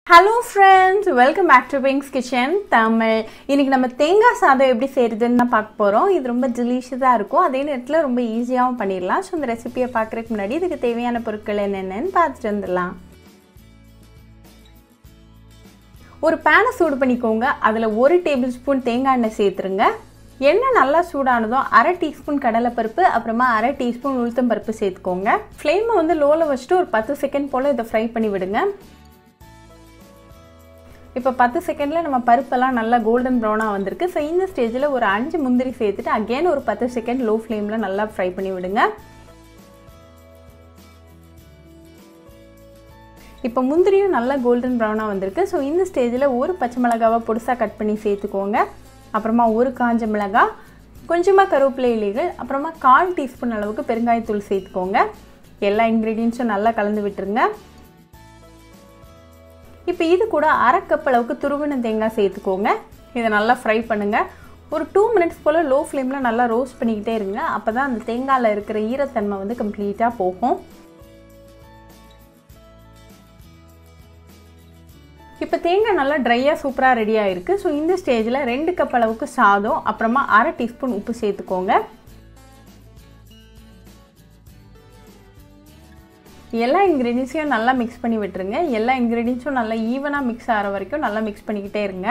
hello friends welcome back to Bings kitchen Tamil இன்னைக்கு நம்ம தேங்காய் சாதம் எப்படி செய்யறதுன்னு தான் பார்க்க போகிறோம் இது ரொம்ப டெலிஷியஸாக இருக்கும் அதே நேரத்தில் ரொம்ப ஈஸியாகவும் பண்ணிடலாம் ஸோ இந்த ரெசிபியை பார்க்குறதுக்கு முன்னாடி இதுக்கு தேவையான பொருட்கள் என்னென்னு பார்த்துட்டு வந்துடலாம் ஒரு பேனை சூடு பண்ணிக்கோங்க அதில் ஒரு டேபிள் ஸ்பூன் தேங்காய் எண்ணெய் சேர்த்துருங்க எண்ணெய் நல்லா சூடானதும் அரை டீஸ்பூன் கடலைப்பருப்பு அப்புறமா அரை டீஸ்பூன் உளுத்தம் பருப்பு சேர்த்துக்கோங்க ஃப்ளேமை வந்து லோவில் வச்சுட்டு ஒரு பத்து செகண்ட் போல் இதை ஃப்ரை பண்ணி விடுங்க இப்போ பத்து செகண்டில் நம்ம பருப்பெல்லாம் நல்லா கோல்டன் ப்ரௌனாக வந்திருக்கு ஸோ இந்த ஸ்டேஜில் ஒரு அஞ்சு முந்திரி சேர்த்துட்டு அகெயின் ஒரு பத்து செகண்ட் லோ ஃப்ளேமில் நல்லா ஃப்ரை பண்ணி விடுங்க இப்போ முந்திரியும் நல்லா கோல்டன் ப்ரௌனாக வந்திருக்கு ஸோ இந்த ஸ்டேஜில் ஒரு பச்சை மிளகாவை பொடிசாக கட் பண்ணி சேர்த்துக்கோங்க அப்புறமா ஒரு காஞ்ச மிளகாய் கொஞ்சமாக கருவேப்பிலை இலைகள் அப்புறமா கால் டீஸ்பூன் அளவுக்கு பெருங்காயத்தூள் சேர்த்துக்கோங்க எல்லா இன்க்ரீடியன்ஸும் நல்லா கலந்து விட்டுருங்க இப்போ இது கூட அரை கப் அளவுக்கு துருவின தேங்காய் சேர்த்துக்கோங்க இதை நல்லா ஃப்ரை பண்ணுங்கள் ஒரு டூ மினிட்ஸ் போல் லோ ஃப்ளேமில் நல்லா ரோஸ்ட் பண்ணிக்கிட்டே இருங்க அப்போ தான் அந்த தேங்காயில் இருக்கிற ஈரத்தன்மை வந்து கம்ப்ளீட்டாக போகும் இப்போ தேங்காய் நல்லா ட்ரையாக சூப்பராக ரெடி ஆகிருக்கு ஸோ இந்த ஸ்டேஜில் ரெண்டு கப் அளவுக்கு சாதம் அப்புறமா அரை டீஸ்பூன் உப்பு சேர்த்துக்கோங்க எல்லா இன்க்ரீடியன்ஸையும் நல்லா மிக்ஸ் பண்ணி விட்டுருங்க எல்லா இன்க்ரீடியன்ஸும் நல்லா ஈவனாக மிக்ஸ் ஆகிற வரைக்கும் நல்லா மிக்ஸ் பண்ணிக்கிட்டே இருங்க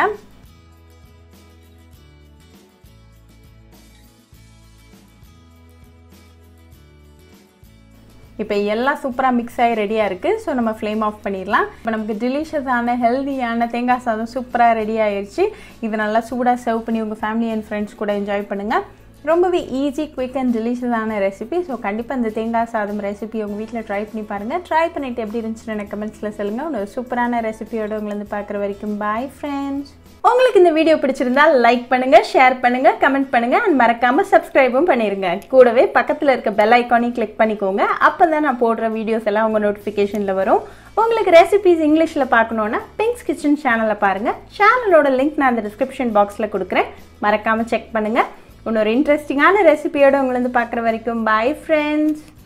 இப்போ எல்லாம் சூப்பராக மிக்ஸ் ஆகி ரெடியாக இருக்குது ஸோ நம்ம ஃப்ளேம் ஆஃப் பண்ணிடலாம் இப்போ நமக்கு டெலிஷியஸான ஹெல்தியான தேங்காய் சாதம் சூப்பராக ரெடி ஆயிடுச்சு இது நல்லா சூடாக சர்வ் பண்ணி உங்கள் ஃபேமிலி அண்ட் ஃப்ரெண்ட்ஸ் கூட என்ஜாய் பண்ணுங்கள் ரொம்பவே ஈஸி குவிக் அண்ட் டெலிஷியஸான ரெசிபி ஸோ கண்டிப்பாக இந்த தேங்காய் சாதம் ரெசிபி உங்கள் வீட்டில் ட்ரை பண்ணி பாருங்கள் ட்ரை பண்ணிவிட்டு எப்படி இருந்துச்சுன்னு எனக்கு கமெண்ட்ஸில் சொல்லுங்கள் ஒரு சூப்பரான ரெசிபியோட உங்களை வந்து பார்க்குற வரைக்கும் பாய் ஃப்ரெண்ட்ஸ் உங்களுக்கு இந்த வீடியோ பிடிச்சிருந்தா லைக் பண்ணுங்கள் ஷேர் பண்ணுங்கள் கமெண்ட் பண்ணுங்கள் அண்ட் மறக்காமல் சப்ஸ்கிரைபும் பண்ணிடுங்க கூடவே பக்கத்தில் இருக்க பெல் ஐக்கானையும் கிளிக் பண்ணிக்கோங்க அப்போ தான் நான் போடுற வீடியோஸ் எல்லாம் உங்கள் நோட்டிஃபிகேஷனில் வரும் உங்களுக்கு ரெசிபிஸ் இங்கிலீஷில் பார்க்கணுன்னா பிங்க்ஸ் கிச்சன் சேனலை பாருங்கள் சேனலோட லிங்க் நான் அந்த டிஸ்கிரிப்ஷன் பாக்ஸில் கொடுக்குறேன் மறக்காமல் செக் பண்ணுங்கள் இன்னொரு இன்ட்ரெஸ்டிங்கான ரெசிபியோட உங்களை வந்து பார்க்குற வரைக்கும் பாய் ஃப்ரெண்ட்ஸ்